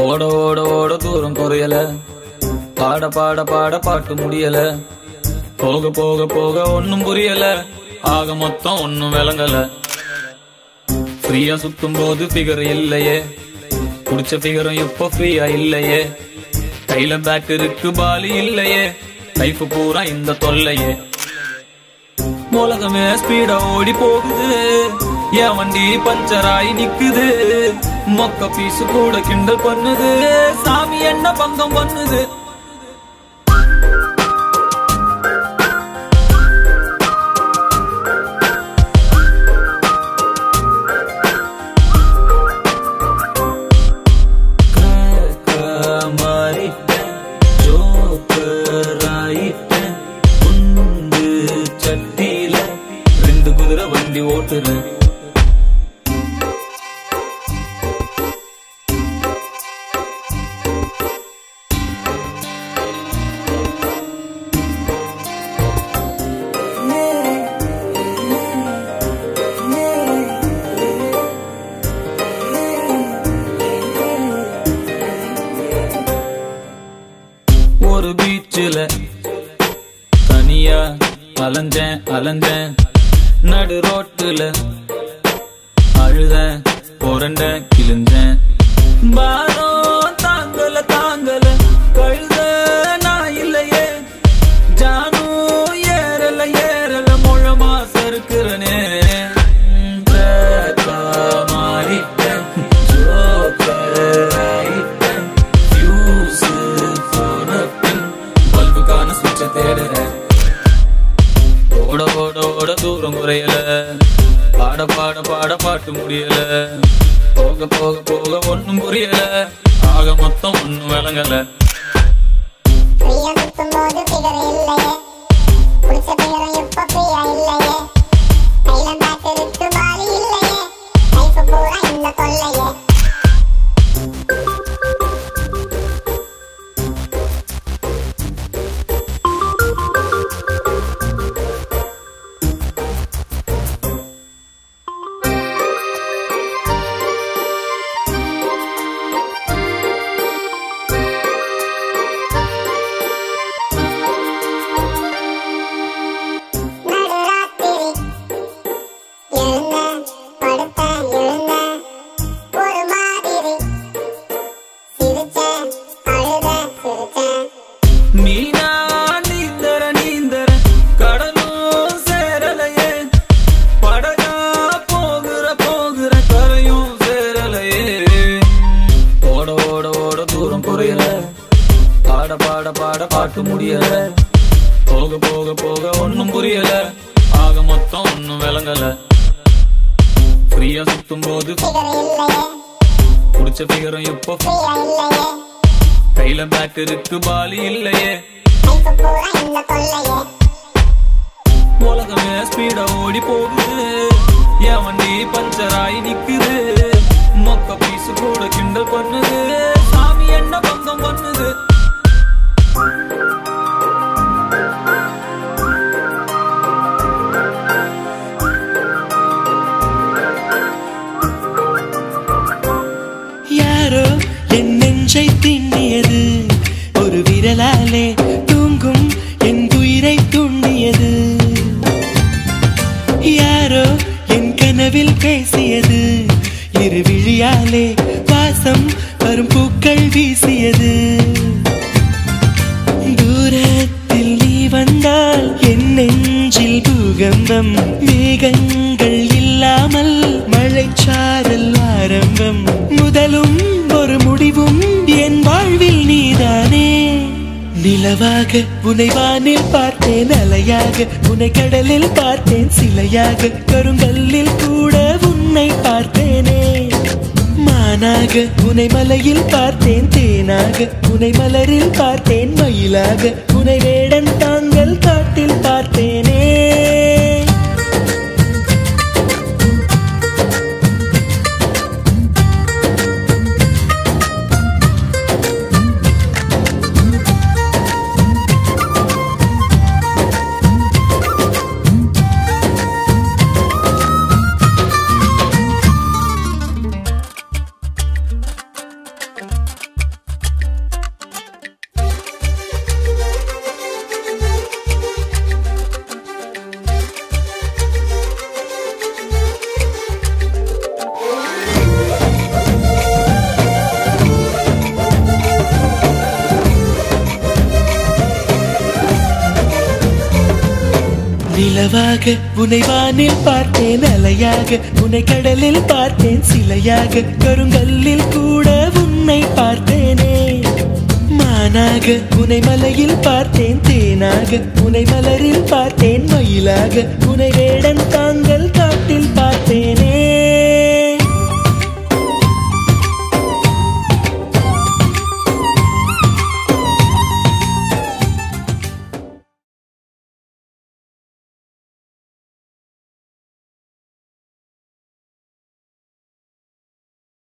ஓட ஓட ஓட தூரம் குறையல பாட பாட பாட பாட்டு முடியல போக போக போக ஒன்னும் புரியல ஆக மொத்தம் ஒன்னும் விளங்கல ஃப்ரீயா சுத்தும் போது ஃபிகர் இல்லையே புடிச்ச ஃபிகரும் எப்போ ஃப்ரீயா இல்லையே கையில பேட் இருக்கு பாலி இல்லையே லைஃப் பூரா இந்த தொல்லையே உலகமே ஸ்பீடா ஓடி போகுது என் வண்டி பஞ்சர் ஆகி நிக்குது மொக்க பீஸ் கூட கிண்டல் பண்ணுது சாமி என்ன பங்கம் பண்ணுது மாறிட்டேன் ஜோக்கர் ஆயிட்டேன் குண்டு சட்டியில ரெண்டு குதிரை வண்டி ஓட்டுறேன் ஒரு பீச்சில் தனியா அலைஞ்சேன் அலைஞ்சேன் நடு ரோட்டுல அழுதேன் புரண்டேன் கிழிஞ்சேன் பாரம் தாங்கல தாங்கல கழுத நான் இல்லையே ஜானும் ஏறல ஏறல முழமா சறுக்குறனே மாறிட்டேன் ஜோக்கர் ஆயிட்டேன் ஃபியூஸ் போன பின் பல்புக்கான சுவிட்ச தேடுறேன் ஓட ஓட ஓட தூரம் குறையல பாட பாட பாட பாட்டு முடியல போக போக போக ஒண்ணும் புரியல ஆக மொத்தம் ஒண்ணும் விளங்கல ஃப்ரீயா சுத்தும்போது ஃபிகர் இல்லையே புடிச்ச ஃபிகரும் எப்போ ஃப்ரீயா இல்லையே கையில பேட் இருக்கு பாலி இல்லையே லைஃப் பூரா இந்த தொல்லையே நடுராத்திரி எழுந்தேன் படுத்தேன் எழுந்தேன் ஒரு மாதிரி சிரிச்சேன் அழுதேன் சிரிச்சேன் மீனா நீந்தர நீந்தர கடலும் சேரலையே படகா போகிற போகிற கரையும் சேரலையே ஓட ஓட ஓட தூரம் குறையல பாட பாட பாட பாட்டு முடியல போக போக போக ஒண்ணும் புரியல ஆக மொத்தம் ஒண்ணும் விளங்கல ஃப்ரீயா சுத்தும் போது ஃபிகர் இல்லையே புடிச்ச ஃபிகரும் எப்போ ஃப்ரீயா இல்லையே கையில பேட் இருக்கு பாலி இல்லையே லைஃப் பூரா இந்த தொல்லையே உலகமே ஸ்பீடா ஓடி போகுது என் வண்டி பஞ்சர் ஆகி நிக்குது மொக்க பீஸ் கூட கிண்டல் பண்ணுது சாமி என்ன பங்கம் பண்ணுது யாரோ என் நெஞ்சை திண்ணியது ஒரு விரலாலே தூங்கும் என் உயிரை துண்ணியது யாரோ என் கனவில் பேசியது இரு விழியாலே வாசம் வரும் பூக்கள் வீசியது தூரத்தில் நீ வந்தால் என் நெஞ்சில் பூகம்பம் மேகங்கள் இல்லாமல் மழைச்சாரல் ஆரம்பம் முதலும் ஒரு முடிவும் என் வாழ்வில் நீதானே நிலவாக உனை வானில் பார்த்தேன் அலையாக உனை கடலில் பார்த்தேன் சிலையாக கருங்கல்லில் கூட உன்னை பார்த்தேனே மானாக உனை மலையில் பார்த்தேன் தேனாக உனை மலரில் பார்த்தேன் மயிலாக உனை வேடன் தாங்கள் காட்டில் பார்த்தேனே நிலவாக உனை வானில் பார்த்தேன் அலையாக உன்னை கடலில் பார்த்தேன் சிலையாக கருங்கல்லில் கூட உன்னை பார்த்தேனே மானாக உனை மலையில் பார்த்தேன் தேனாக உனை மலரில் பார்த்தேன் மயிலாக உனை வேடன் தாங்கள்